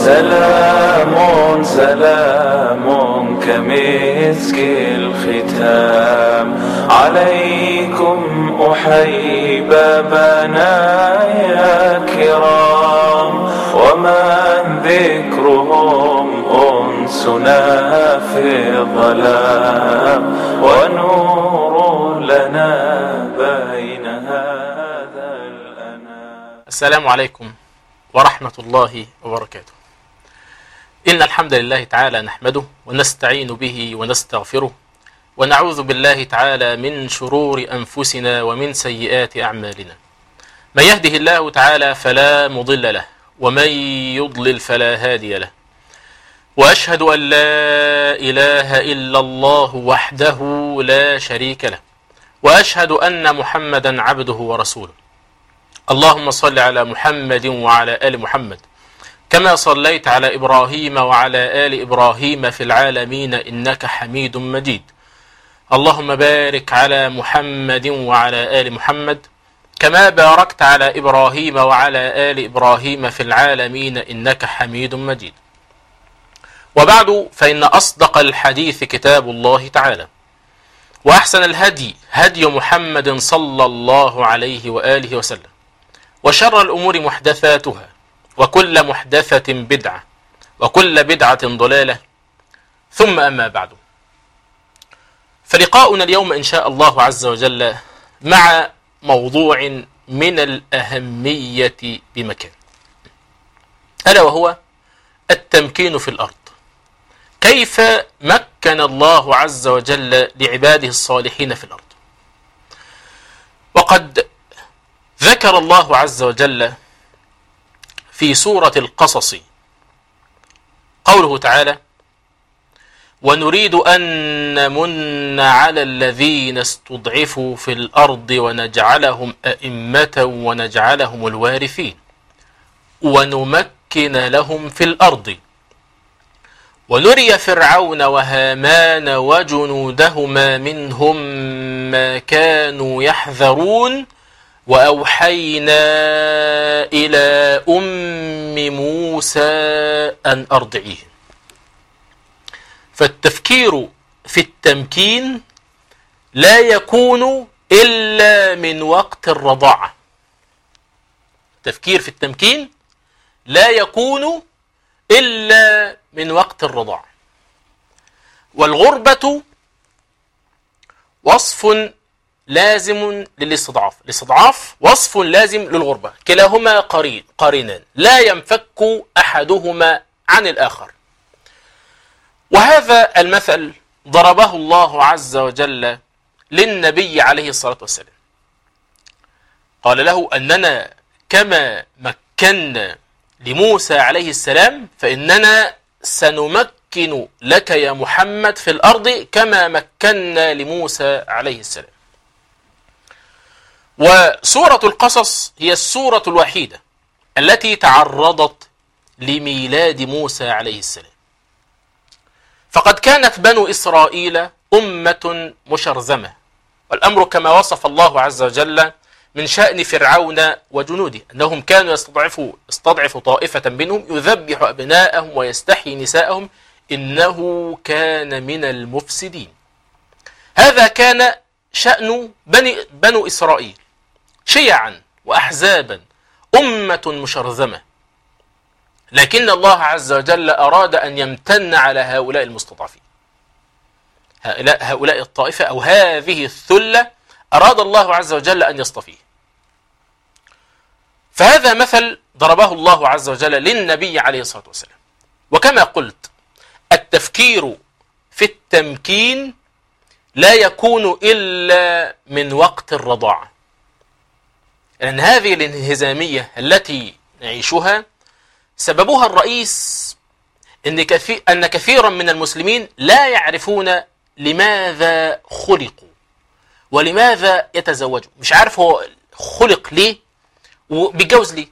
سلام سلام كمسك الختام عليكم أحيي بابنا يا كرام ومن ذكرهم أنسنا في الظلام ونور لنا بين هذا الأنام السلام عليكم ورحمة الله وبركاته إن الحمد لله تعالى نحمده ونستعين به ونستغفره ونعوذ بالله تعالى من شرور أنفسنا ومن سيئات أعمالنا من يهده الله تعالى فلا مضل له ومن يضلل فلا هادي له وأشهد أن لا إله إلا الله وحده لا شريك له وأشهد أن محمدا عبده ورسوله اللهم صل على محمد وعلى آل محمد كما صليت على إبراهيم وعلى آل إبراهيم في العالمين إنك حميد مجيد اللهم بارك على محمد وعلى آل محمد كما باركت على إبراهيم وعلى آل إبراهيم في العالمين إنك حميد مجيد وبعد فإن أصدق الحديث كتاب الله تعالى وأحسن الهدي هدي محمد صلى الله عليه وآله وسلم وشر الأمور محدثاتها وكل محدثة بدعة وكل بدعة ضلالة ثم أما بعد فلقاؤنا اليوم إن شاء الله عز وجل مع موضوع من الأهمية بمكان ألا وهو التمكين في الأرض كيف مكن الله عز وجل لعباده الصالحين في الأرض وقد ذكر الله عز وجل في سورة القصص قوله تعالى ونريد أن نمن على الذين استضعفوا في الأرض ونجعلهم أئمة ونجعلهم الوارثين ونمكن لهم في الأرض ونري فرعون وهامان وجنودهما منهم ما كانوا يحذرون وأوحينا إلى أم موسى أن أرضعيه فالتفكير في التمكين لا يكون إلا من وقت الرضاعة التفكير في التمكين لا يكون إلا من وقت الرضاعة والغربة وصف لازم للاستضعاف الاستضعاف وصف لازم للغربة كلاهما قرين قرينان لا ينفك أحدهما عن الآخر وهذا المثل ضربه الله عز وجل للنبي عليه الصلاة والسلام قال له أننا كما مكنا لموسى عليه السلام فإننا سنمكن لك يا محمد في الأرض كما مكنا لموسى عليه السلام وسورة القصص هي السورة الوحيدة التي تعرضت لميلاد موسى عليه السلام فقد كانت بنو إسرائيل أمة مشرذمة والأمر كما وصف الله عز وجل من شأن فرعون وجنوده أنهم كانوا يستضعفوا استضعفوا طائفة منهم يذبح أبناءهم ويستحيي نساءهم إنه كان من المفسدين هذا كان شأن بني بنو إسرائيل شيعا وأحزابا أمة مشرذمة لكن الله عز وجل أراد أن يمتن على هؤلاء المستضعفين هؤلاء, هؤلاء الطائفة أو هذه الثلة أراد الله عز وجل أن يصطفيه فهذا مثل ضربه الله عز وجل للنبي عليه الصلاة والسلام وكما قلت التفكير في التمكين لا يكون إلا من وقت الرضاعة لأن هذه الانهزامية التي نعيشها سببها الرئيس إن, كثير أن كثيرا من المسلمين لا يعرفون لماذا خلقوا ولماذا يتزوجوا مش عارف هو خلق ليه وبيتجوز ليه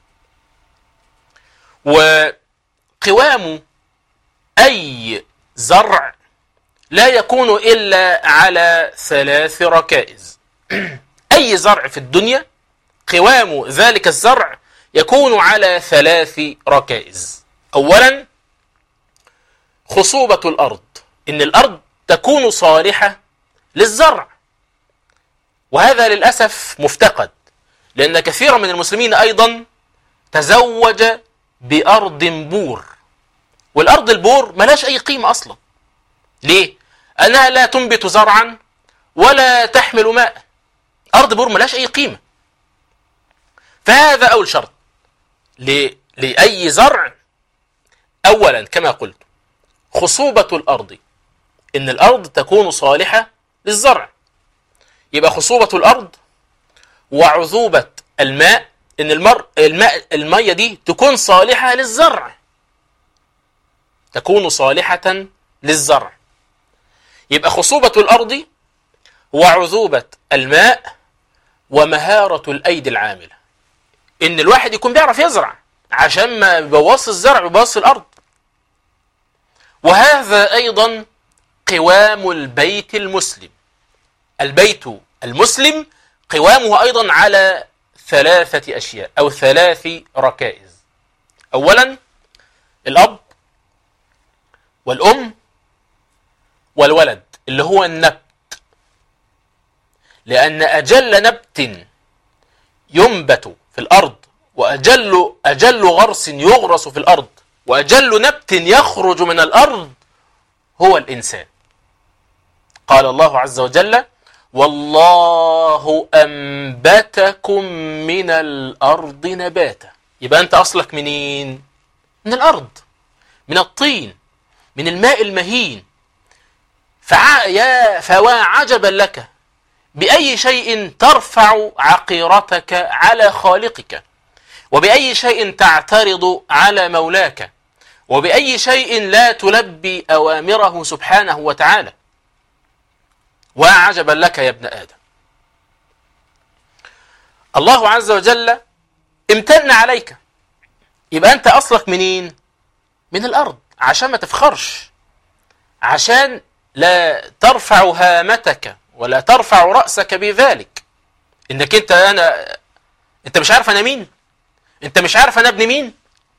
وقوام أي زرع لا يكون إلا على ثلاث ركائز أي زرع في الدنيا قوام ذلك الزرع يكون على ثلاث ركائز أولا خصوبة الأرض إن الأرض تكون صالحة للزرع وهذا للأسف مفتقد لأن كثيرا من المسلمين أيضا تزوج بأرض بور والأرض البور ملاش أي قيمة أصلا ليه؟ أنها لا تنبت زرعا ولا تحمل ماء أرض بور ملاش أي قيمة فهذا أول شرط لأي زرع أولا كما قلت خصوبة الأرض إن الأرض تكون صالحة للزرع يبقى خصوبة الأرض وعذوبة الماء إن المر الماء المية دي تكون صالحة للزرع تكون صالحة للزرع يبقى خصوبة الأرض وعذوبة الماء ومهارة الأيدي العاملة إن الواحد يكون بيعرف يزرع عشان ما يبوظش الزرع ويبوظش الأرض وهذا أيضا قوام البيت المسلم البيت المسلم قوامه أيضا على ثلاثة أشياء أو ثلاث ركائز أولا الأب والأم والولد اللي هو النبت لأن أجل نبت ينبت في الأرض وأجل أجل غرس يغرس في الأرض وأجل نبت يخرج من الأرض هو الإنسان قال الله عز وجل والله أنبتكم من الأرض نباتا يبقى أنت أصلك منين؟ من الأرض من الطين من الماء المهين فع... يا فوا عجبا لك بأي شيء ترفع عقيرتك على خالقك وبأي شيء تعترض على مولاك وبأي شيء لا تلبي أوامره سبحانه وتعالى وعجبا لك يا ابن آدم الله عز وجل امتن عليك يبقى أنت أصلك منين؟ من الأرض عشان ما تفخرش عشان لا ترفع هامتك ولا ترفع رأسك بذلك انك انت انا انت مش عارف انا مين انت مش عارف انا ابن مين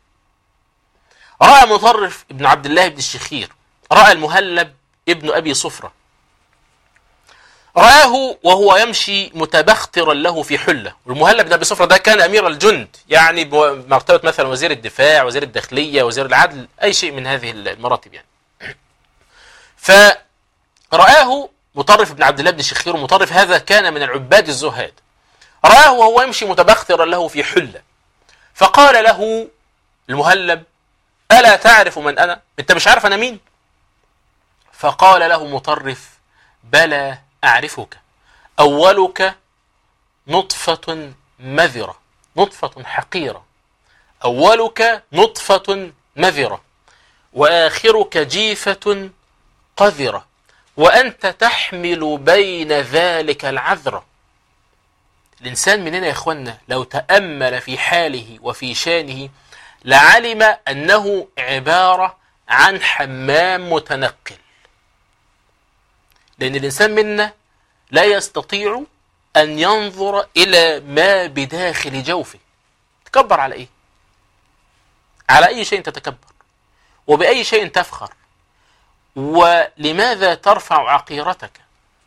رأى مطرف ابن عبد الله بن الشخير رأى المهلب ابن ابي صفرة رآه وهو يمشي متبخترا له في حلة والمهلب بن ابي صفرة ده كان امير الجند يعني بمرتبة مثلا وزير الدفاع وزير الداخلية وزير العدل اي شيء من هذه المراتب يعني فرآه مطرف بن عبد الله بن الشخير مطرف هذا كان من العباد الزهاد رآه وهو يمشي متبخترا له في حلة فقال له المهلب ألا تعرف من أنا أنت مش عارف أنا مين فقال له مطرف بلى أعرفك أولك نطفة مذرة نطفة حقيرة أولك نطفة مذرة وآخرك جيفة قذرة وأنت تحمل بين ذلك العذرة الإنسان مننا يا إخوانا لو تأمل في حاله وفي شانه لعلم أنه عبارة عن حمام متنقل لأن الإنسان منا لا يستطيع أن ينظر إلى ما بداخل جوفه تكبر على إيه؟ على أي شيء تتكبر وبأي شيء تفخر ولماذا ترفع عقيرتك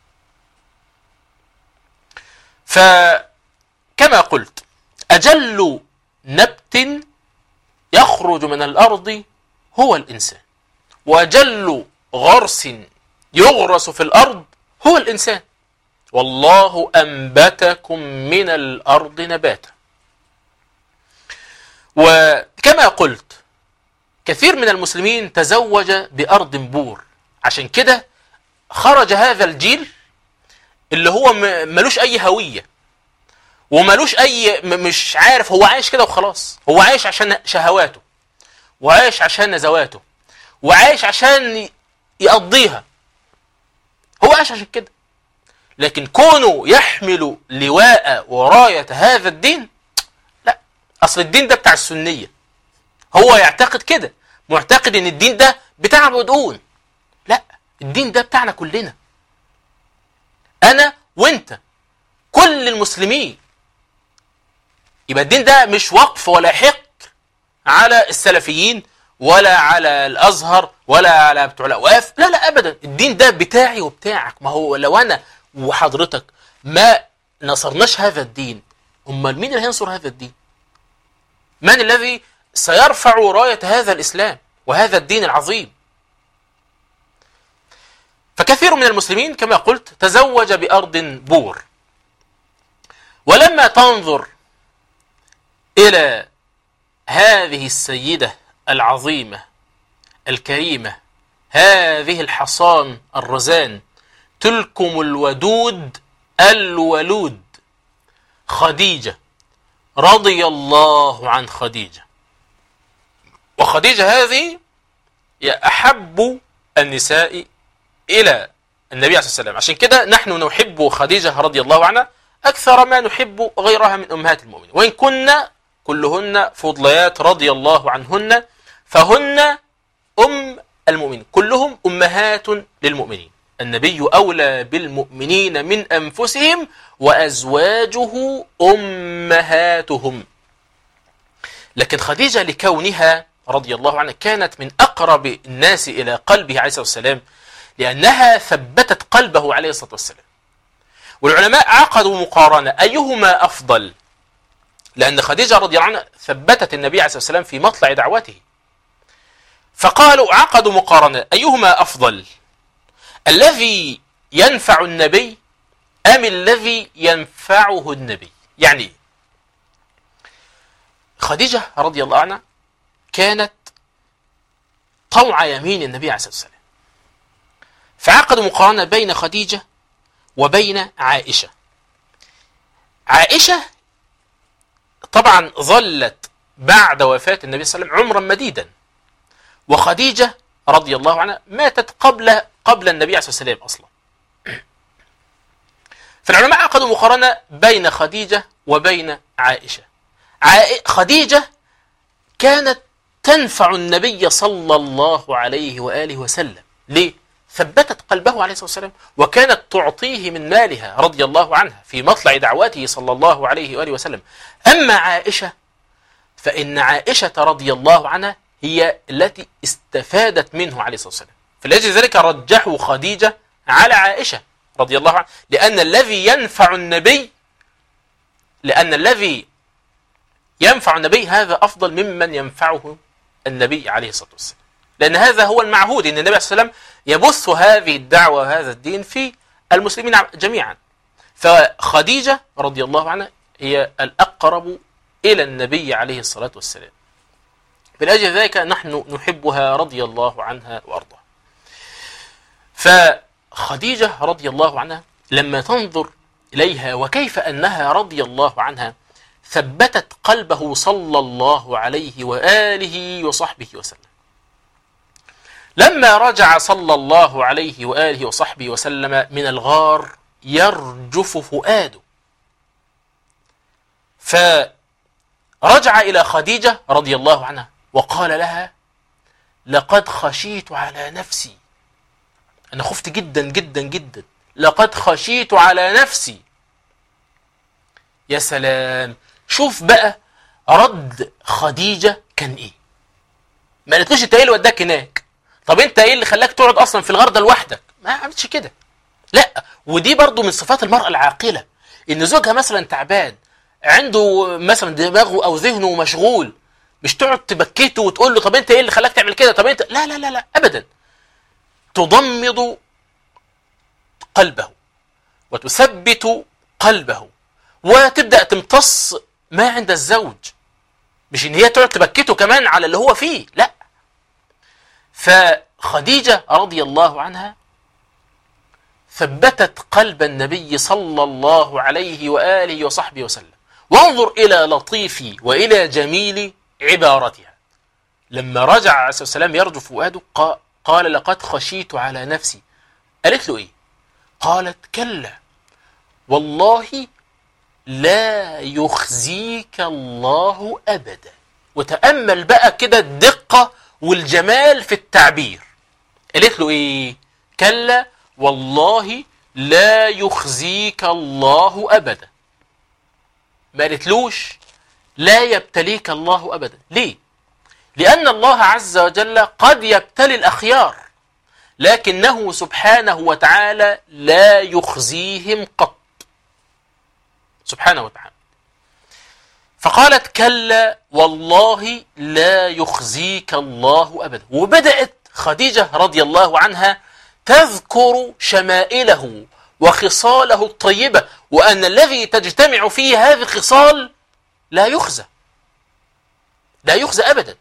فكما قلت أجل نبت يخرج من الأرض هو الإنسان وأجل غرس يغرس في الأرض هو الإنسان والله أنبتكم من الأرض نباتا وكما قلت كثير من المسلمين تزوج بأرض بور عشان كده خرج هذا الجيل اللي هو ملوش أي هوية وملوش أي مش عارف هو عايش كده وخلاص هو عايش عشان شهواته وعايش عشان نزواته وعايش عشان يقضيها هو عايش عشان كده لكن كونه يحمل لواء وراية هذا الدين لا أصل الدين ده بتاع السنية هو يعتقد كده معتقد ان الدين ده بتاع بدون لا الدين ده بتاعنا كلنا انا وانت كل المسلمين يبقى الدين ده مش وقف ولا حق على السلفيين ولا على الازهر ولا على بتوع الاوقاف لا لا ابدا الدين ده بتاعي وبتاعك ما هو لو انا وحضرتك ما نصرناش هذا الدين امال مين اللي هينصر هذا الدين من الذي سيرفع رايه هذا الاسلام وهذا الدين العظيم فكثير من المسلمين كما قلت تزوج بارض بور ولما تنظر الى هذه السيده العظيمه الكريمه هذه الحصان الرزان تلكم الودود الولود خديجه رضي الله عن خديجه وخديجه هذه هي احب النساء الى النبي عليه الصلاه والسلام عشان كده نحن نحب خديجه رضي الله عنها اكثر ما نحب غيرها من امهات المؤمنين وان كنا كلهن فضليات رضي الله عنهن فهن ام المؤمنين كلهم امهات للمؤمنين النبي اولى بالمؤمنين من انفسهم وازواجه امهاتهم لكن خديجه لكونها رضي الله عنها كانت من اقرب الناس الى قلبه عليه الصلاه والسلام لانها ثبتت قلبه عليه الصلاه والسلام والعلماء عقدوا مقارنه ايهما افضل لأن خديجة رضي الله عنها ثبتت النبي عليه الصلاة والسلام في مطلع دعوته فقالوا عقدوا مقارنة أيهما أفضل الذي ينفع النبي أم الذي ينفعه النبي يعني خديجة رضي الله عنها كانت طوع يمين النبي عليه الصلاة والسلام فعقدوا مقارنة بين خديجة وبين عائشة عائشة طبعا ظلت بعد وفاة النبي صلى الله عليه وسلم عمرا مديدا وخديجة رضي الله عنها ماتت قبل قبل النبي عليه الصلاة والسلام أصلا فالعلماء عقدوا مقارنة بين خديجة وبين عائشة عائ... خديجة كانت تنفع النبي صلى الله عليه وآله وسلم ليه؟ ثبتت قلبه عليه الصلاة والسلام وكانت تعطيه من مالها رضي الله عنها في مطلع دعوته صلى الله عليه وآله وسلم أما عائشة فإن عائشة رضي الله عنها هي التي استفادت منه عليه الصلاة والسلام فلأجل ذلك رجحوا خديجة على عائشة رضي الله عنها لأن الذي ينفع النبي لأن الذي ينفع النبي هذا أفضل ممن ينفعه النبي عليه الصلاة والسلام لأن هذا هو المعهود أن النبي صلى الله عليه وسلم يبث هذه الدعوة وهذا الدين في المسلمين جميعا فخديجة رضي الله عنها هي الأقرب إلى النبي عليه الصلاة والسلام فلأجل ذلك نحن نحبها رضي الله عنها وأرضاها فخديجة رضي الله عنها لما تنظر إليها وكيف أنها رضي الله عنها ثبتت قلبه صلى الله عليه وآله وصحبه وسلم لما رجع صلى الله عليه وآله وصحبه وسلم من الغار يرجف فؤاده فرجع إلى خديجة رضي الله عنها وقال لها لقد خشيت على نفسي أنا خفت جدا جدا جدا لقد خشيت على نفسي يا سلام شوف بقى رد خديجة كان ايه ما قالتلوش انت ايه اللي وداك هناك طب انت ايه اللي خلاك تقعد اصلا في الغار ده لوحدك ما عملتش كده لا ودي برضو من صفات المرأة العاقلة ان زوجها مثلا تعبان عنده مثلا دماغه او ذهنه مشغول مش تقعد تبكته وتقول له طب انت ايه اللي خلاك تعمل كده طب انت لا لا لا لا ابدا تضمد قلبه وتثبت قلبه وتبدا تمتص ما عند الزوج مش ان هي تقعد تبكته كمان على اللي هو فيه لا فخديجه رضي الله عنها ثبتت قلب النبي صلى الله عليه واله وصحبه وسلم وانظر الى لطيف والى جميل عبارتها لما رجع عليه الصلاه والسلام يرجف فؤاده قال لقد خشيت على نفسي قالت له ايه قالت كلا والله لا يخزيك الله ابدا وتامل بقى كده الدقه والجمال في التعبير قالت له ايه كلا والله لا يخزيك الله ابدا ما قالتلوش لا يبتليك الله ابدا ليه لأن الله عز وجل قد يبتلي الأخيار لكنه سبحانه وتعالى لا يخزيهم قط سبحانه وتعالى فقالت كلا والله لا يخزيك الله أبدا وبدأت خديجة رضي الله عنها تذكر شمائله وخصاله الطيبة وأن الذي تجتمع فيه هذه الخصال لا يخزى لا يخزى أبدا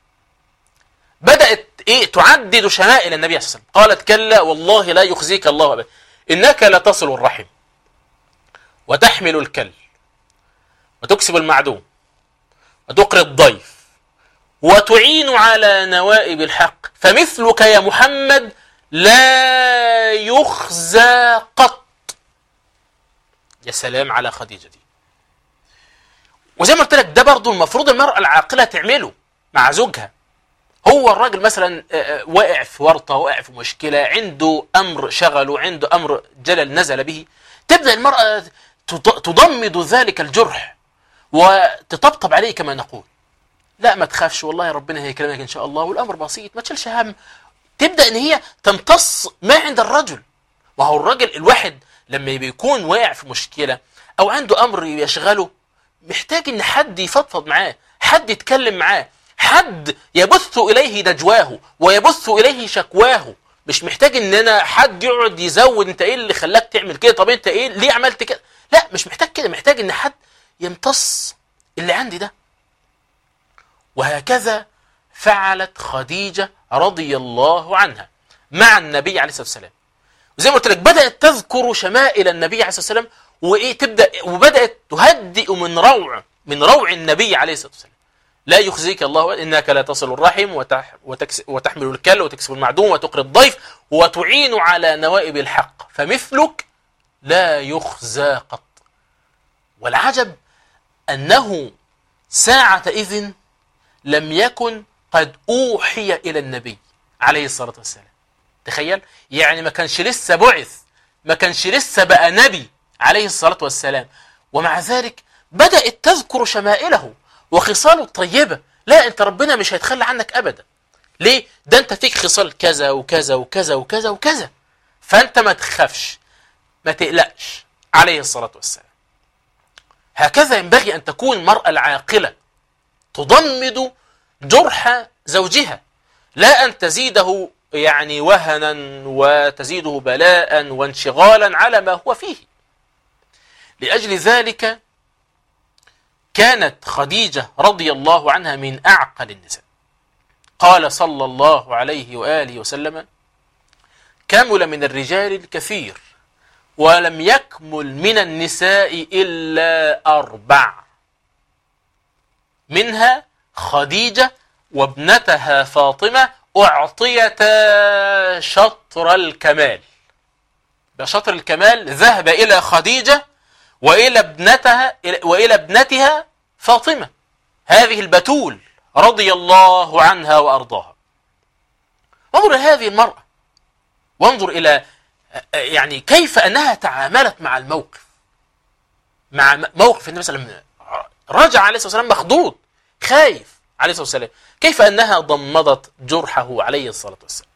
بدأت إيه تعدد شمائل النبي صلى الله عليه وسلم قالت كلا والله لا يخزيك الله أبدا إنك لتصل الرحم وتحمل الكل وتكسب المعدوم وتقري الضيف وتعين على نوائب الحق فمثلك يا محمد لا يخزى قط يا سلام على خديجة دي وزي ما قلت لك ده برضه المفروض المرأة العاقلة تعمله مع زوجها هو الراجل مثلا واقع في ورطة واقع في مشكلة عنده أمر شغله عنده أمر جلل نزل به تبدأ المرأة تضمد ذلك الجرح وتطبطب عليه كما نقول لا ما تخافش والله ربنا هيكرمك ان شاء الله والامر بسيط ما تشيلش هم تبدا ان هي تمتص ما عند الرجل وهو الراجل الواحد لما بيكون واقع في مشكله او عنده امر يشغله محتاج ان حد يفضفض معاه حد يتكلم معاه حد يبث اليه نجواه ويبث اليه شكواه مش محتاج ان انا حد يقعد يزود انت ايه اللي خلاك تعمل كده طب انت ايه ليه عملت كده لا مش محتاج كده محتاج ان حد يمتص اللي عندي ده وهكذا فعلت خديجة رضي الله عنها مع النبي عليه الصلاة والسلام وزي ما قلت لك بدأت تذكر شمائل النبي عليه الصلاة والسلام وإيه تبدأ وبدأت تهدئ من روع من روع النبي عليه الصلاة والسلام لا يخزيك الله إنك لا تصل الرحم وتح وتكس وتحمل الكل وتكسب المعدوم وتقري الضيف وتعين على نوائب الحق فمثلك لا يخزى قط والعجب أنه ساعة إذن لم يكن قد أوحي إلى النبي عليه الصلاة والسلام تخيل يعني ما كانش لسه بعث ما كانش لسه بقى نبي عليه الصلاة والسلام ومع ذلك بدأت تذكر شمائله وخصاله الطيبة لا انت ربنا مش هيتخلى عنك أبدا ليه ده انت فيك خصال كذا وكذا وكذا وكذا وكذا فانت ما تخافش ما تقلقش عليه الصلاة والسلام هكذا ينبغي أن تكون المرأة العاقلة تضمد جرح زوجها لا أن تزيده يعني وهنا وتزيده بلاء وانشغالا على ما هو فيه لأجل ذلك كانت خديجة رضي الله عنها من أعقل النساء قال صلى الله عليه وآله وسلم كمل من الرجال الكثير ولم يكمل من النساء إلا أربع منها خديجة وابنتها فاطمة أعطيتا شطر الكمال بشطر الكمال ذهب إلى خديجة وإلى ابنتها وإلى ابنتها فاطمة هذه البتول رضي الله عنها وأرضاها انظر هذه المرأة وانظر إلى يعني كيف أنها تعاملت مع الموقف مع موقف النبي صلى الله عليه وسلم رجع عليه الصلاة والسلام مخضوض خايف عليه الصلاة والسلام كيف أنها ضمدت جرحه عليه الصلاة والسلام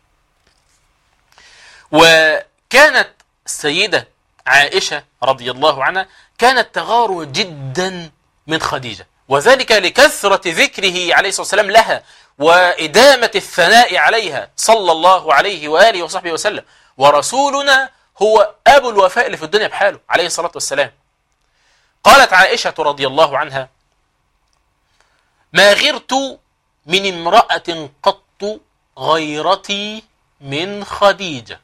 وكانت السيدة عائشة رضي الله عنها كانت تغار جدا من خديجة وذلك لكثرة ذكره عليه الصلاة والسلام لها وإدامة الثناء عليها صلى الله عليه وآله وصحبه وسلم ورسولنا هو أبو الوفاء اللي في الدنيا بحاله عليه الصلاة والسلام قالت عائشة رضي الله عنها ما غرت من امرأة قط غيرتي من خديجة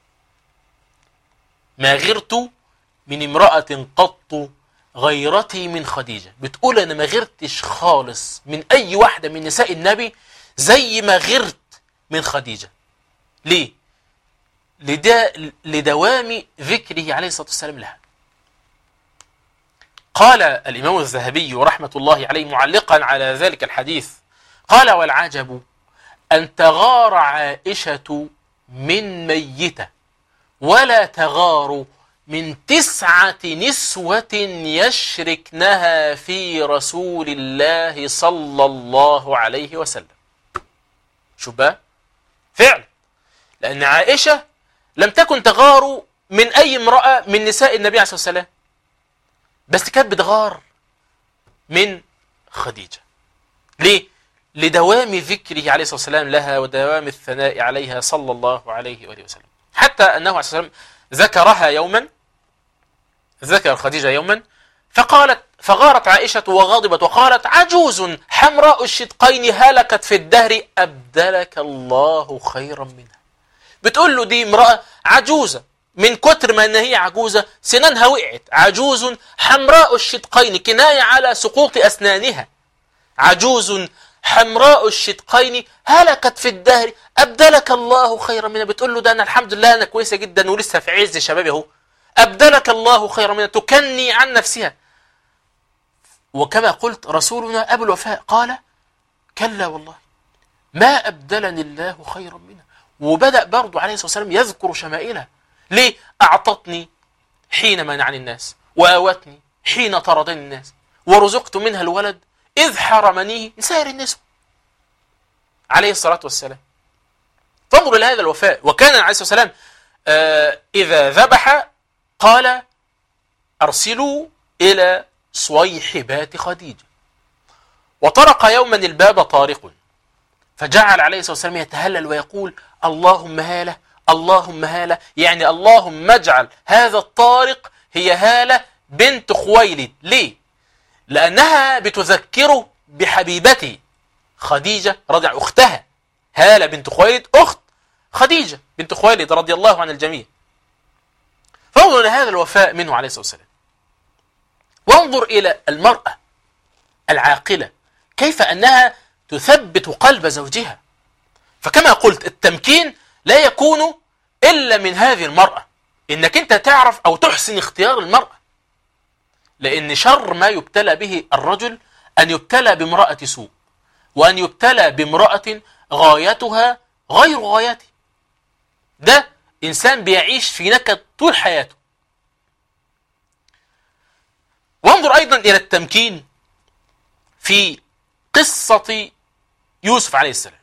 ما غرت من امرأة قط غيرتي من خديجة بتقول أنا ما غرتش خالص من أي واحدة من نساء النبي زي ما غرت من خديجة ليه؟ لدا لدوام ذكره عليه الصلاة والسلام لها قال الإمام الذهبي رحمة الله عليه معلقا على ذلك الحديث قال والعجب أن تغار عائشة من ميتة ولا تغار من تسعة نسوة يشركنها في رسول الله صلى الله عليه وسلم شوف بقى فعلا لأن عائشة لم تكن تغار من أي امرأة من نساء النبي عليه الصلاة والسلام بس كانت بتغار من خديجة ليه؟ لدوام ذكره عليه الصلاة والسلام لها ودوام الثناء عليها صلى الله عليه وآله وسلم حتى أنه عليه الصلاة والسلام ذكرها يوما ذكر خديجة يوما فقالت فغارت عائشة وغضبت وقالت عجوز حمراء الشدقين هلكت في الدهر أبدلك الله خيرا منها بتقول له دي امرأة عجوزة من كتر ما ان هي عجوزة سنانها وقعت عجوز حمراء الشدقين كناية على سقوط أسنانها عجوز حمراء الشدقين هلكت في الدهر أبدلك الله خيرا منها بتقول له ده أنا الحمد لله أنا كويسة جدا ولسه في عز شبابي اهو أبدلك الله خيرا منها تكني عن نفسها وكما قلت رسولنا أبو الوفاء قال كلا والله ما أبدلني الله خيرا منها وبدأ برضو عليه الصلاة والسلام يذكر شمائلها ليه أعطتني حين منعني الناس وآوتني حين طردني الناس ورزقت منها الولد إذ حرمنيه من سائر النسوة عليه الصلاة والسلام فانظر إلى هذا الوفاء وكان عليه الصلاة والسلام آه إذا ذبح قال أرسلوا إلى صويحبات خديجة وطرق يوما الباب طارق فجعل عليه الصلاة والسلام يتهلل ويقول اللهم هالة اللهم هالة يعني اللهم اجعل هذا الطارق هي هالة بنت خويلد ليه؟ لأنها بتذكره بحبيبته خديجة رضي أختها هالة بنت خويلد أخت خديجة بنت خويلد رضي الله عن الجميع فانظر إلى هذا الوفاء منه عليه الصلاة والسلام وانظر إلى المرأة العاقلة كيف أنها تثبت قلب زوجها فكما قلت التمكين لا يكون إلا من هذه المرأة إنك أنت تعرف أو تحسن اختيار المرأة لأن شر ما يبتلى به الرجل أن يبتلى بامرأة سوء وأن يبتلى بامرأة غايتها غير غايته ده إنسان بيعيش في نكد طول حياته وانظر أيضا إلى التمكين في قصة يوسف عليه السلام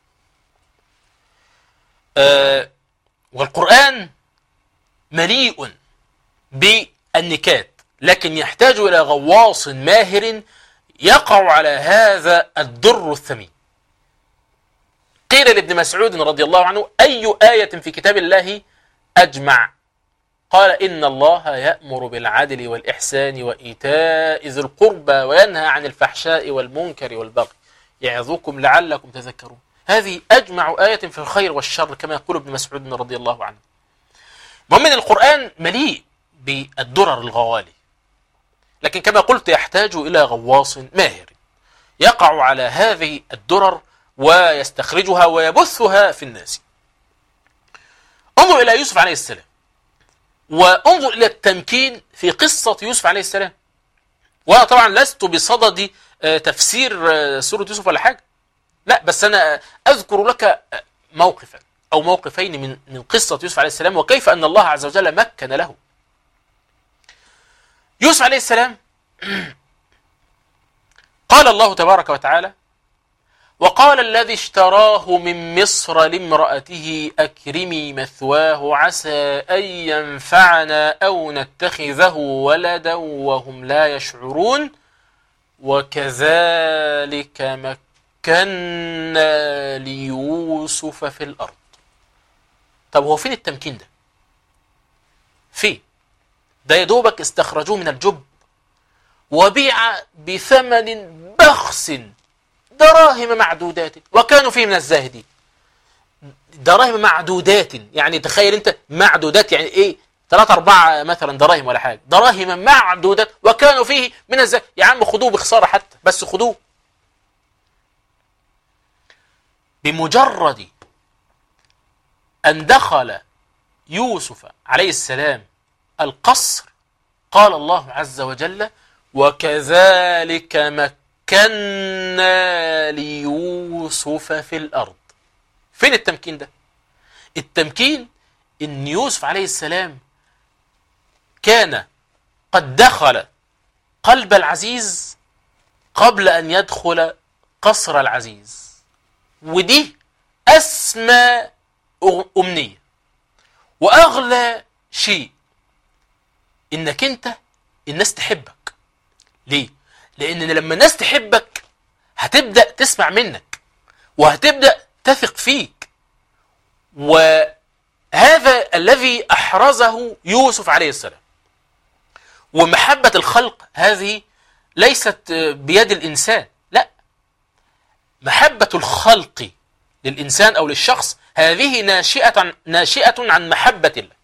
آه والقرآن مليء بالنكات لكن يحتاج إلى غواص ماهر يقع على هذا الدر الثمين قيل لابن مسعود رضي الله عنه أي آية في كتاب الله أجمع قال إن الله يأمر بالعدل والإحسان وإيتاء ذي القربى وينهى عن الفحشاء والمنكر والبغي يعظكم لعلكم تذكرون هذه أجمع آية في الخير والشر كما يقول ابن مسعود رضي الله عنه ومن القرآن مليء بالدرر الغوالي لكن كما قلت يحتاج إلى غواص ماهر يقع على هذه الدرر ويستخرجها ويبثها في الناس انظر إلى يوسف عليه السلام وانظر إلى التمكين في قصة يوسف عليه السلام وأنا طبعا لست بصدد تفسير سورة يوسف ولا حاجة لا بس أنا أذكر لك موقفا أو موقفين من من قصة يوسف عليه السلام وكيف أن الله عز وجل مكن له يوسف عليه السلام قال الله تبارك وتعالى وقال الذي اشتراه من مصر لامرأته أكرمي مثواه عسى أن ينفعنا أو نتخذه ولدا وهم لا يشعرون وكذلك مكنا ليوسف في الأرض طب هو فين التمكين ده فين ده يدوبك استخرجوه من الجب وبيع بثمن بخس دراهم معدودات وكانوا فيه من الزاهدين دراهم معدودات يعني تخيل انت معدودات يعني ايه ثلاثة أربعة مثلا دراهم ولا حاجة دراهم معدودات وكانوا فيه من الزاهدين يا عم خدوه بخسارة حتى بس خدوه بمجرد أن دخل يوسف عليه السلام القصر قال الله عز وجل وكذلك مكنا ليوسف في الأرض فين التمكين ده التمكين ان يوسف عليه السلام كان قد دخل قلب العزيز قبل أن يدخل قصر العزيز ودي أسمى أمنية وأغلى شيء إنك أنت الناس تحبك ليه؟ لأن لما الناس تحبك هتبدأ تسمع منك وهتبدأ تثق فيك وهذا الذي أحرزه يوسف عليه السلام ومحبة الخلق هذه ليست بيد الإنسان لا محبة الخلق للإنسان أو للشخص هذه ناشئة ناشئة عن محبة الله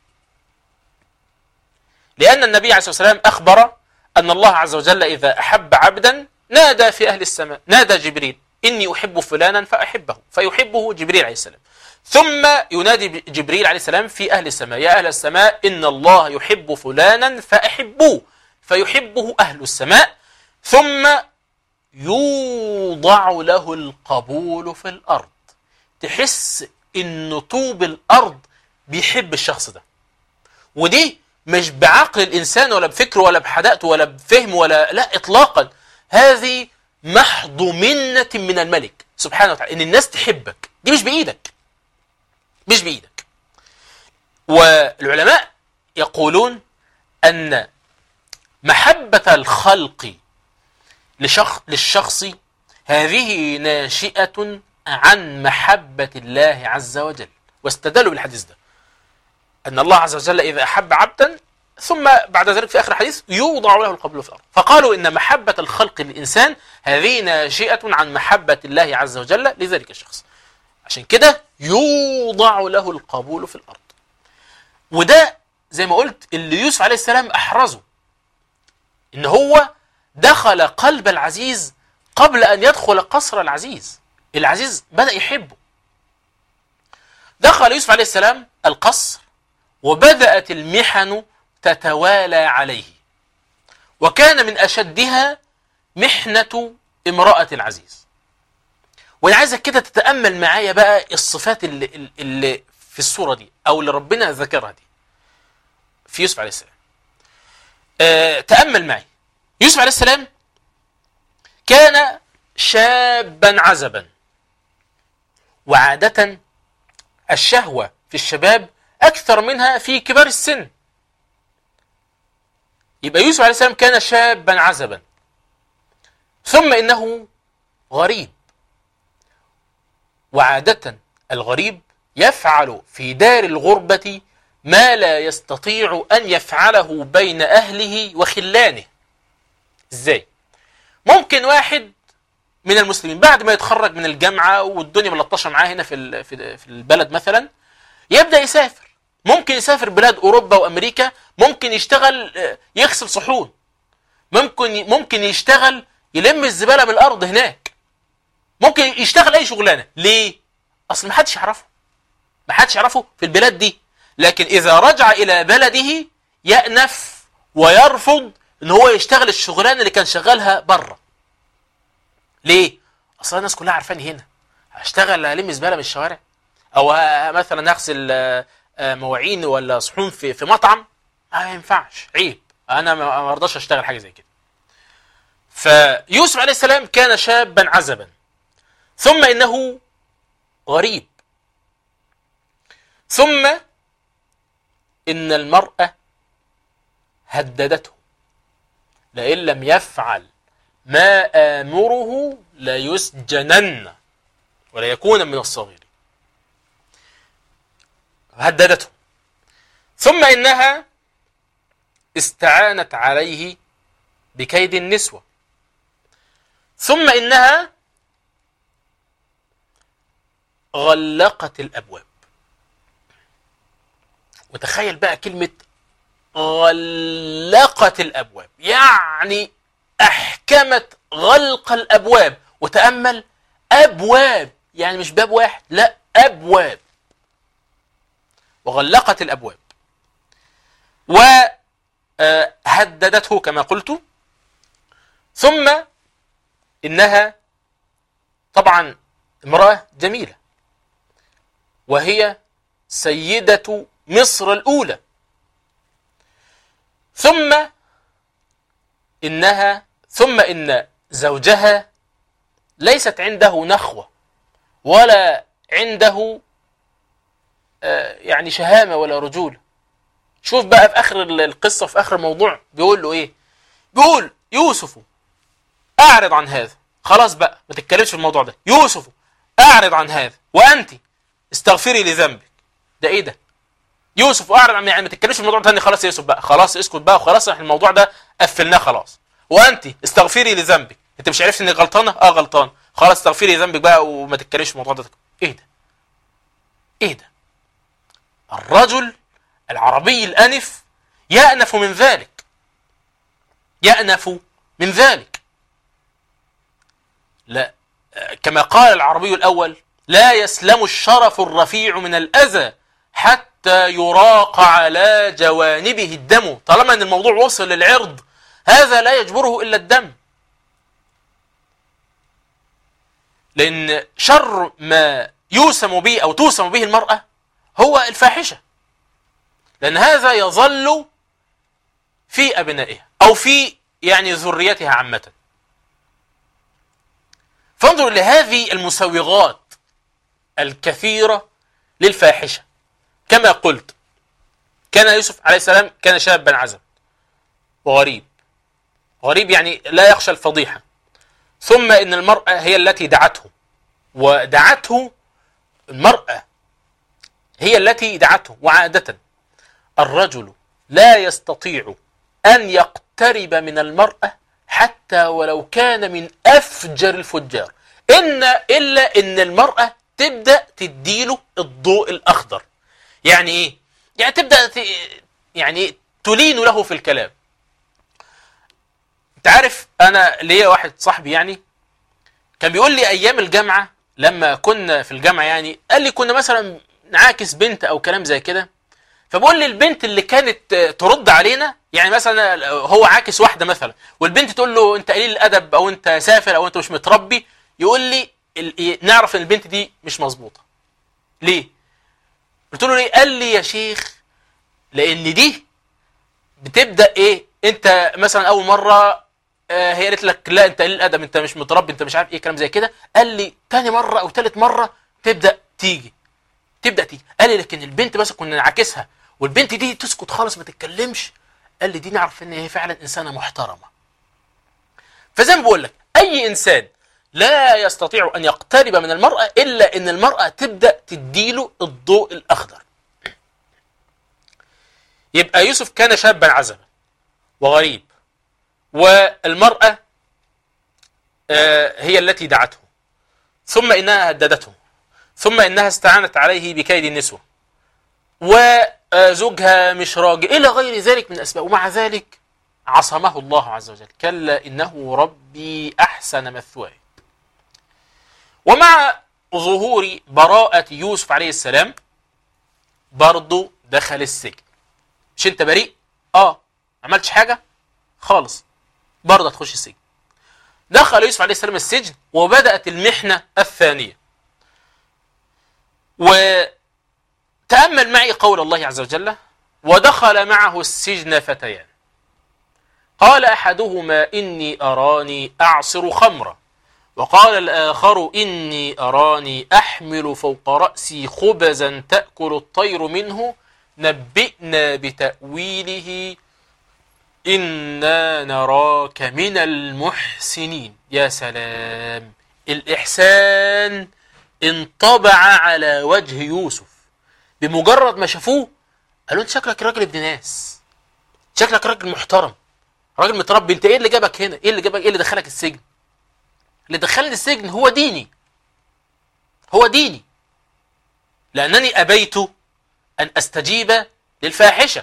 لأن النبي عليه الصلاة والسلام أخبر أن الله عز وجل إذا أحب عبدا نادى في أهل السماء نادى جبريل إني أحب فلانا فأحبه فيحبه جبريل عليه السلام ثم ينادي جبريل عليه السلام في أهل السماء يا أهل السماء إن الله يحب فلانا فأحبوه فيحبه أهل السماء ثم يوضع له القبول في الأرض تحس إن طوب الأرض بيحب الشخص ده ودي مش بعقل الإنسان ولا بفكره ولا بحداقته ولا بفهمه ولا لا إطلاقا هذه محض منة من الملك سبحانه وتعالى إن الناس تحبك دي مش بإيدك مش بإيدك والعلماء يقولون أن محبة الخلق لشخص للشخص هذه ناشئة عن محبة الله عز وجل واستدلوا بالحديث ده أن الله عز وجل إذا أحب عبدا ثم بعد ذلك في آخر الحديث يوضع له القبول في الأرض فقالوا إن محبة الخلق للإنسان هذه ناشئة عن محبة الله عز وجل لذلك الشخص عشان كده يوضع له القبول في الأرض وده زي ما قلت اللي يوسف عليه السلام أحرزه إن هو دخل قلب العزيز قبل أن يدخل قصر العزيز العزيز بدأ يحبه دخل يوسف عليه السلام القصر وبدأت المحن تتوالى عليه وكان من أشدها محنة امرأة العزيز وأنا عايزك كده تتأمل معايا بقى الصفات اللي, اللي في الصورة دي أو اللي ربنا ذكرها دي في يوسف عليه السلام أه تأمل معي يوسف عليه السلام كان شابا عزبا وعادة الشهوة في الشباب أكثر منها في كبار السن يبقى يوسف عليه السلام كان شابا عزبا ثم إنه غريب وعادة الغريب يفعل في دار الغربة ما لا يستطيع أن يفعله بين أهله وخلانه إزاي؟ ممكن واحد من المسلمين بعد ما يتخرج من الجامعة والدنيا ملطشة معاه هنا في في البلد مثلا يبدأ يسافر ممكن يسافر بلاد أوروبا وأمريكا ممكن يشتغل يغسل صحون ممكن ممكن يشتغل يلم الزبالة من الأرض هناك ممكن يشتغل أي شغلانة ليه؟ أصل ما حدش يعرفه ما حدش يعرفه في البلاد دي لكن إذا رجع إلى بلده يأنف ويرفض إن هو يشتغل الشغلانة اللي كان شغالها بره ليه؟ أصل الناس كلها عارفاني هنا هشتغل ألم زبالة من الشوارع أو مثلا أغسل مواعين ولا صحون في في مطعم ما ينفعش عيب انا ما ارضاش اشتغل حاجه زي كده فيوسف عليه السلام كان شابا عزبا ثم انه غريب ثم ان المراه هددته لئن لم يفعل ما امره ليسجنن ولا يكون من الصغيرين هددته ثم إنها استعانت عليه بكيد النسوة ثم إنها غلقت الأبواب وتخيل بقى كلمة غلقت الأبواب يعني أحكمت غلق الأبواب وتأمل أبواب يعني مش باب واحد لا أبواب وغلقت الأبواب وهددته كما قلت ثم إنها طبعا امرأة جميلة وهي سيدة مصر الأولى ثم إنها ثم إن زوجها ليست عنده نخوة ولا عنده آه، يعني شهامة ولا رجولة شوف بقى في آخر ال- القصة في آخر الموضوع بيقول له إيه بيقول يوسف أعرض عن هذا خلاص بقى ما تتكلمش في الموضوع ده يوسف أعرض عن هذا وأنت استغفري لذنبك ده إيه ده يوسف أعرض عن يعني ما تتكلمش في الموضوع تاني خلاص يا يوسف بقى خلاص اسكت بقى وخلاص احنا الموضوع ده قفلناه خلاص وأنت استغفري لذنبك أنت مش عرفت إنك غلطانة أه غلطان خلاص استغفري لذنبك بقى وما تتكلمش في الموضوع ده إيه ده إيه ده الرجل العربي الأنف يأنف من ذلك يأنف من ذلك لا كما قال العربي الأول لا يسلم الشرف الرفيع من الأذى حتى يراق على جوانبه الدم طالما أن الموضوع وصل للعرض هذا لا يجبره إلا الدم لأن شر ما يوسم به أو توسم به المرأة هو الفاحشة لأن هذا يظل في أبنائها أو في يعني ذريتها عامة فانظر لهذه المسوغات الكثيرة للفاحشة كما قلت كان يوسف عليه السلام كان شابا عزب وغريب غريب يعني لا يخشى الفضيحة ثم إن المرأة هي التي دعته ودعته المرأة هي التي دعته وعادة الرجل لا يستطيع أن يقترب من المرأة حتى ولو كان من أفجر الفجار إن إلا إن المرأة تبدأ تديله الضوء الأخضر يعني إيه؟ يعني تبدأ ت... يعني تلين له في الكلام أنت عارف أنا ليا واحد صاحبي يعني كان بيقول لي أيام الجامعة لما كنا في الجامعة يعني قال لي كنا مثلا نعاكس بنت أو كلام زي كده فبقول لي البنت اللي كانت ترد علينا يعني مثلا هو عاكس واحده مثلا والبنت تقول له انت قليل الادب او انت سافل او انت مش متربي يقول لي ال- نعرف ان البنت دي مش مظبوطه ليه قلت له ليه قال لي يا شيخ لان دي بتبدا ايه انت مثلا اول مره آه، هي قالت لك لا انت قليل الادب انت مش متربي انت مش عارف ايه كلام زي كده قال لي تاني مره او تالت مره تبدا تيجي تبدا تيجي قال لي لكن البنت بس كنا نعاكسها والبنت دي تسكت خالص ما تتكلمش قال لي دي نعرف ان هي فعلا انسانه محترمه فزي ما بقول لك اي انسان لا يستطيع ان يقترب من المراه الا ان المراه تبدا تديله الضوء الاخضر يبقى يوسف كان شابا عزبا وغريب والمراه آه، هي التي دعته ثم انها هددته ثم انها استعانت عليه بكيد النسوه وزوجها مش راجل إلى غير ذلك من الأسباب ومع ذلك عصمه الله عز وجل كلا إنه ربي أحسن مثواي ومع ظهور براءة يوسف عليه السلام برضه دخل السجن مش انت بريء اه عملتش حاجة خالص برضه هتخش السجن دخل يوسف عليه السلام السجن وبدأت المحنة الثانية و تأمل معي قول الله عز وجل ودخل معه السجن فتيان قال أحدهما إني أراني أعصر خمرا وقال الآخر إني أراني أحمل فوق رأسي خبزا تأكل الطير منه نبئنا بتأويله إنا نراك من المحسنين يا سلام الإحسان انطبع على وجه يوسف بمجرد ما شافوه قالوا انت شكلك راجل ابن ناس شكلك راجل محترم راجل متربي انت ايه اللي جابك هنا ايه اللي جابك ايه اللي دخلك السجن اللي دخلني السجن هو ديني هو ديني لانني ابيت ان استجيب للفاحشه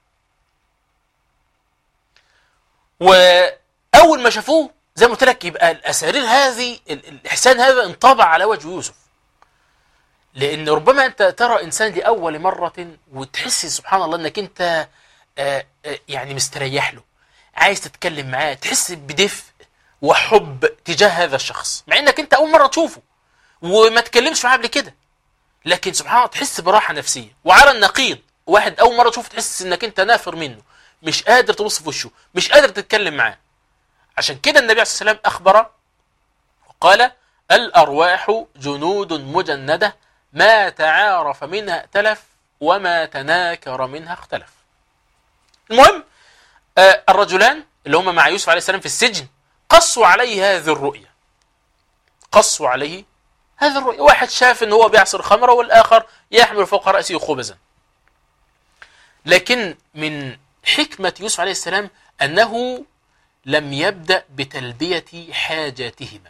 واول ما شافوه زي ما قلت لك يبقى الاسارير هذه ال- الاحسان هذا انطبع على وجه يوسف لان ربما انت ترى انسان لاول مره وتحس سبحان الله انك انت آه، آه، يعني مستريح له عايز تتكلم معاه تحس بدفء وحب تجاه هذا الشخص مع انك انت اول مره تشوفه وما تكلمش معاه قبل كده لكن سبحان الله تحس براحه نفسيه وعلى النقيض واحد اول مره تشوفه تحس انك انت نافر منه مش قادر تبص في وشه مش قادر تتكلم معاه عشان كده النبي عليه الصلاه والسلام اخبر وقال الارواح جنود مجنده ما تعارف منها ائتلف وما تناكر منها اختلف المهم آه الرجلان اللي هم مع يوسف عليه السلام في السجن قصوا عليه هذه الرؤيا قصوا عليه هذه الرؤيا واحد شاف ان هو بيعصر خمره والاخر يحمل فوق راسه خبزا لكن من حكمه يوسف عليه السلام انه لم يبدا بتلبيه حاجاتهما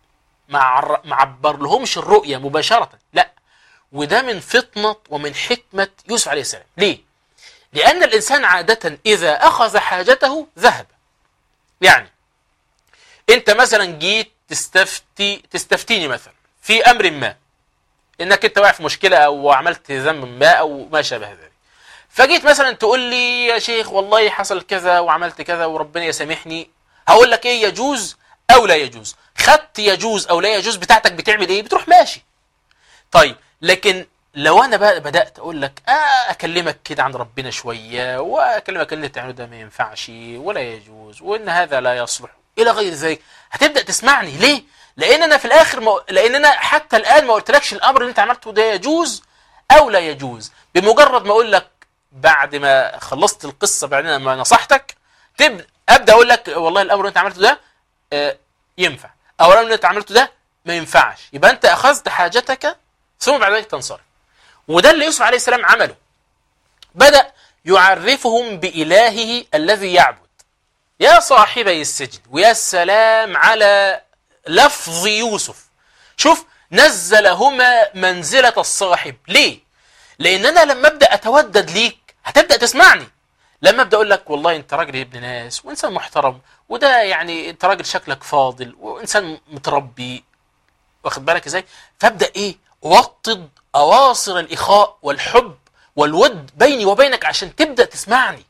ما عبر لهمش الرؤيه مباشره لا وده من فطنه ومن حكمه يوسف عليه السلام ليه لان الانسان عاده اذا اخذ حاجته ذهب يعني انت مثلا جيت تستفتي تستفتيني مثلا في امر ما انك انت واقع في مشكله او عملت ذنب ما او ما شابه ذلك فجيت مثلا تقول لي يا شيخ والله حصل كذا وعملت كذا وربنا يسامحني هقول لك ايه يجوز او لا يجوز خدت يجوز او لا يجوز بتاعتك بتعمل ايه بتروح ماشي طيب لكن لو انا بقى بدات اقول لك آه اكلمك كده عن ربنا شويه واكلمك ان اللي بتعمله ده ما ينفعش ولا يجوز وان هذا لا يصلح الى غير ذلك هتبدا تسمعني ليه لان انا في الاخر م... لان انا حتى الان ما قلتلكش الامر اللي انت عملته ده يجوز او لا يجوز بمجرد ما اقول لك بعد ما خلصت القصه بعد ما نصحتك تبدا ابدا اقول لك والله الامر اللي انت عملته ده آه ينفع او الامر اللي انت عملته ده ما ينفعش يبقى انت اخذت حاجتك ثم بعد ذلك تنصرف وده اللي يوسف عليه السلام عمله بدا يعرفهم بالهه الذي يعبد يا صاحبي السجن ويا سلام على لفظ يوسف شوف نزلهما منزلة الصاحب ليه؟ لأن أنا لما أبدأ أتودد ليك هتبدأ تسمعني لما أبدأ أقول لك والله أنت راجل ابن ناس وإنسان محترم وده يعني أنت راجل شكلك فاضل وإنسان متربي واخد بالك إزاي؟ فأبدأ إيه؟ أوطد أواصر الإخاء والحب والود بيني وبينك عشان تبدأ تسمعني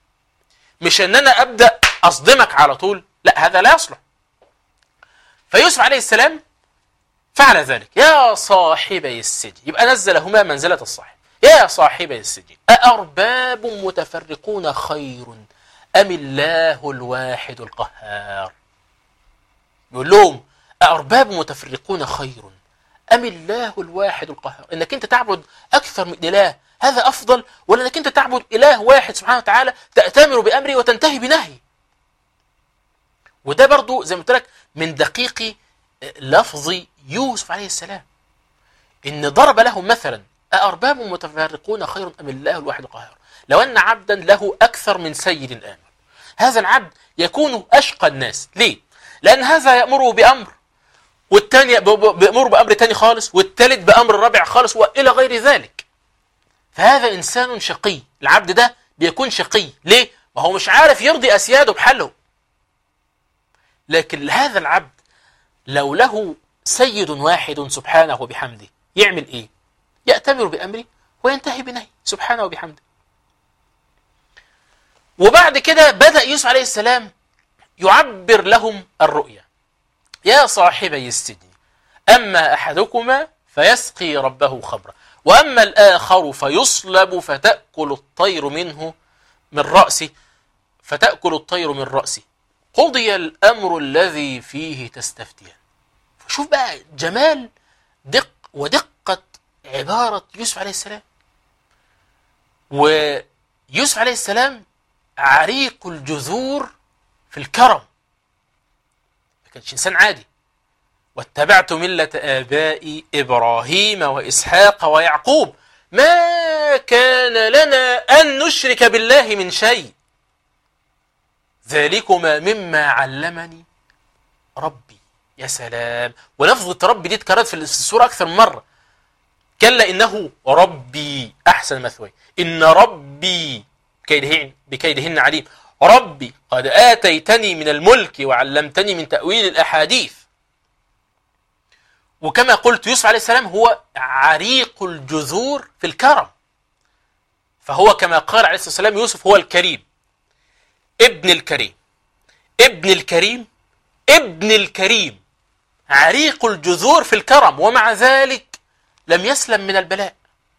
مش ان انا ابدا اصدمك على طول لا هذا لا يصلح فيوسف عليه السلام فعل ذلك يا صاحبي السجن يبقى نزلهما منزلة الصاحب يا صاحبي السجن أأرباب متفرقون خير أم الله الواحد القهار يقول لهم أأرباب متفرقون خير أم الله الواحد القهار إنك أنت تعبد أكثر من إله هذا أفضل ولا أنك أنت تعبد إله واحد سبحانه وتعالى تأتمر بأمره وتنتهي بنهي وده برضو زي ما قلت لك من دقيق لفظ يوسف عليه السلام إن ضرب لهم مثلا أأرباب متفرقون خير أم الله الواحد القهار لو أن عبدا له أكثر من سيد آمن هذا العبد يكون أشقى الناس ليه؟ لأن هذا يأمره بأمر والثاني بأمره بأمر تاني خالص والثالث بأمر رابع خالص وإلى غير ذلك فهذا إنسان شقي العبد ده بيكون شقي ليه؟ ما هو مش عارف يرضي أسياده بحله لكن هذا العبد لو له سيد واحد سبحانه وبحمده يعمل إيه؟ يأتمر بأمره وينتهي بنهي سبحانه وبحمده وبعد كده بدأ يوسف عليه السلام يعبر لهم الرؤيا يا صاحبي السجن أما أحدكما فيسقي ربه خمرا وأما الآخر فيصلب فتأكل الطير منه من رأسه فتأكل الطير من رأسه قضي الأمر الذي فيه تستفتيان شوف بقى جمال دق ودقة عبارة يوسف عليه السلام ويوسف عليه السلام عريق الجذور في الكرم ما كانش إنسان عادي واتبعت ملة آبائي إبراهيم وإسحاق ويعقوب ما كان لنا أن نشرك بالله من شيء ذلكما مما علمني ربي يا سلام ولفظة ربي دي اتكررت في السورة أكثر من مرة كلا إنه ربي أحسن مثوي إن ربي بكيدهن, بكيدهن عليم ربي قد آتيتني من الملك وعلمتني من تأويل الأحاديث وكما قلت يوسف عليه السلام هو عريق الجذور في الكرم فهو كما قال عليه الصلاة والسلام يوسف هو الكريم ابن الكريم ابن الكريم ابن الكريم عريق الجذور في الكرم ومع ذلك لم يسلم من البلاء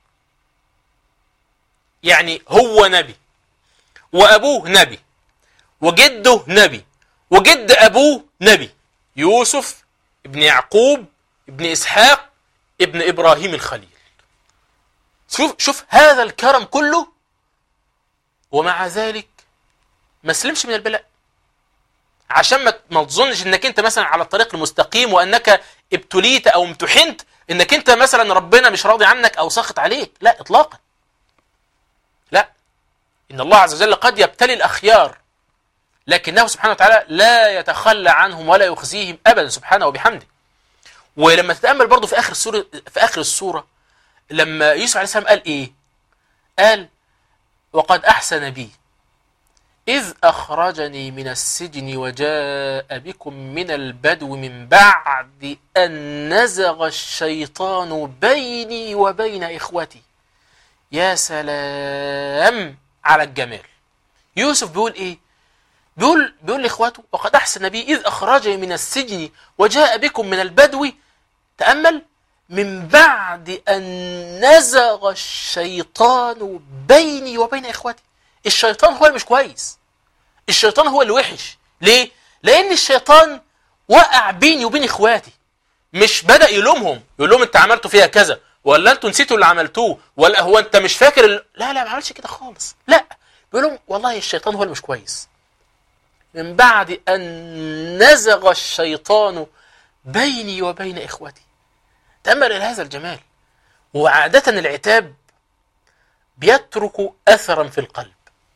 يعني هو نبي وأبوه نبي وجده نبي وجد أبوه نبي يوسف ابن يعقوب ابن إسحاق ابن إبراهيم الخليل شوف شوف هذا الكرم كله ومع ذلك ما سلمش من البلاء عشان ما ما تظنش انك انت مثلا على الطريق المستقيم وانك ابتليت او امتحنت انك انت مثلا ربنا مش راضي عنك او ساخط عليك لا اطلاقا لا ان الله عز وجل قد يبتلي الاخيار لكنه سبحانه وتعالى لا يتخلى عنهم ولا يخزيهم ابدا سبحانه وبحمده ولما تتامل برضه في اخر السوره في اخر السوره لما يوسف عليه السلام قال ايه قال وقد احسن بي إذ أخرجني من السجن وجاء بكم من البدو من بعد أن نزغ الشيطان بيني وبين إخوتي يا سلام على الجمال يوسف بيقول إيه بيقول بيقول لإخواته وقد أحسن بي إذ أخرجني من السجن وجاء بكم من البدو تأمل من بعد أن نزغ الشيطان بيني وبين إخوتي الشيطان هو اللي مش كويس الشيطان هو اللي وحش ليه لان الشيطان وقع بيني وبين اخواتي مش بدا يلومهم يقول لهم انت عملتوا فيها كذا ولا انتوا نسيتوا اللي عملتوه ولا هو انت مش فاكر ال... لا لا ما عملش كده خالص لا بيقول لهم والله الشيطان هو اللي مش كويس من بعد ان نزغ الشيطان بيني وبين اخوتي تامل الى هذا الجمال وعاده العتاب بيترك اثرا في القلب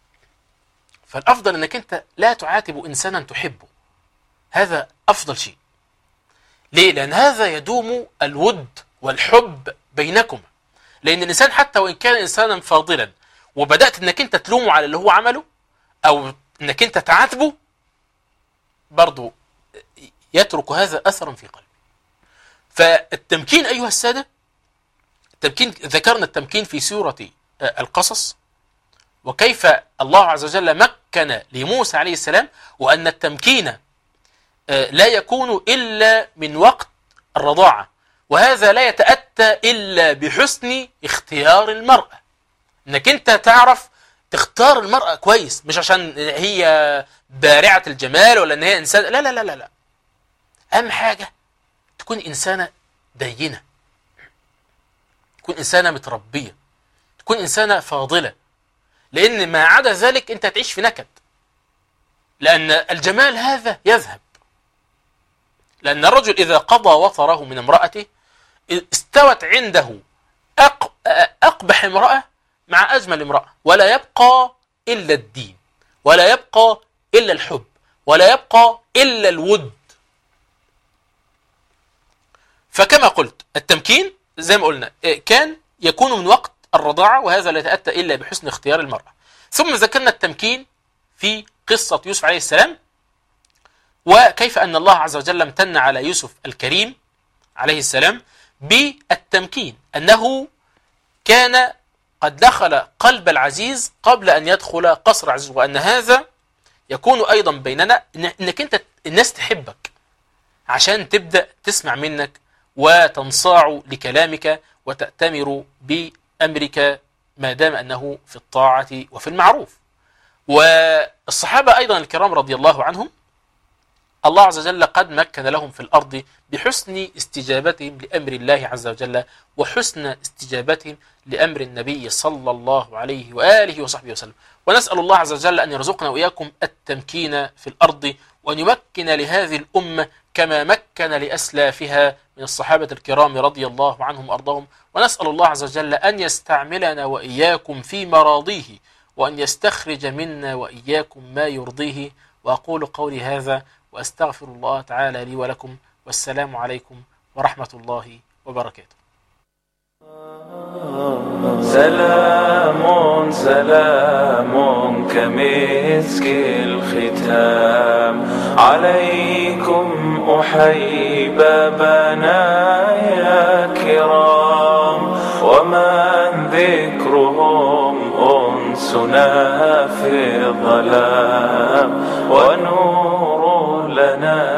فالافضل انك انت لا تعاتب انسانا تحبه هذا افضل شيء ليه لان هذا يدوم الود والحب بينكما لان الانسان حتى وان كان انسانا فاضلا وبدات انك انت تلومه على اللي هو عمله او انك انت تعاتبه برضه يترك هذا اثرا في قلبه فالتمكين ايها الساده التمكين ذكرنا التمكين في سوره القصص وكيف الله عز وجل مكن لموسى عليه السلام وأن التمكين لا يكون إلا من وقت الرضاعة وهذا لا يتأتى إلا بحسن اختيار المرأة انك انت تعرف تختار المرأة كويس مش عشان هي بارعة الجمال ولا ان هي انسان لا لا لا لا لا اهم حاجة تكون انسانة دينة تكون انسانة متربية تكون انسانة فاضلة لان ما عدا ذلك انت هتعيش في نكد لان الجمال هذا يذهب لان الرجل اذا قضى وطره من امرأته استوت عنده أق... اقبح امرأة مع اجمل امرأة ولا يبقى الا الدين ولا يبقى الا الحب ولا يبقى الا الود فكما قلت التمكين زي ما قلنا كان يكون من وقت الرضاعة وهذا لا يتأتى إلا بحسن اختيار المرأة ثم ذكرنا التمكين في قصة يوسف عليه السلام وكيف أن الله عز وجل امتن على يوسف الكريم عليه السلام بالتمكين أنه كان قد دخل قلب العزيز قبل أن يدخل قصر العزيز وأن هذا يكون أيضا بيننا أنك أنت الناس تحبك عشان تبدأ تسمع منك وتنصاع لكلامك وتأتمر بأمرك ما دام أنه في الطاعة وفي المعروف والصحابة أيضا الكرام رضي الله عنهم الله عز وجل قد مكن لهم في الأرض بحسن استجابتهم لأمر الله عز وجل وحسن استجابتهم لأمر النبي صلى الله عليه وآله وصحبه وسلم ونسأل الله عز وجل أن يرزقنا وإياكم التمكين في الأرض وأن يمكن لهذه الأمة كما مكن لأسلافها من الصحابة الكرام رضي الله عنهم وأرضاهم ونسأل الله عز وجل أن يستعملنا وإياكم في مراضيه وأن يستخرج منا وإياكم ما يرضيه وأقول قولي هذا وأستغفر الله تعالى لي ولكم والسلام عليكم ورحمة الله وبركاته سلام سلام كمسك الختام عليكم أحيي بابنا يا كرام ومن ذكرهم أنسنا في الظلام ونور لنا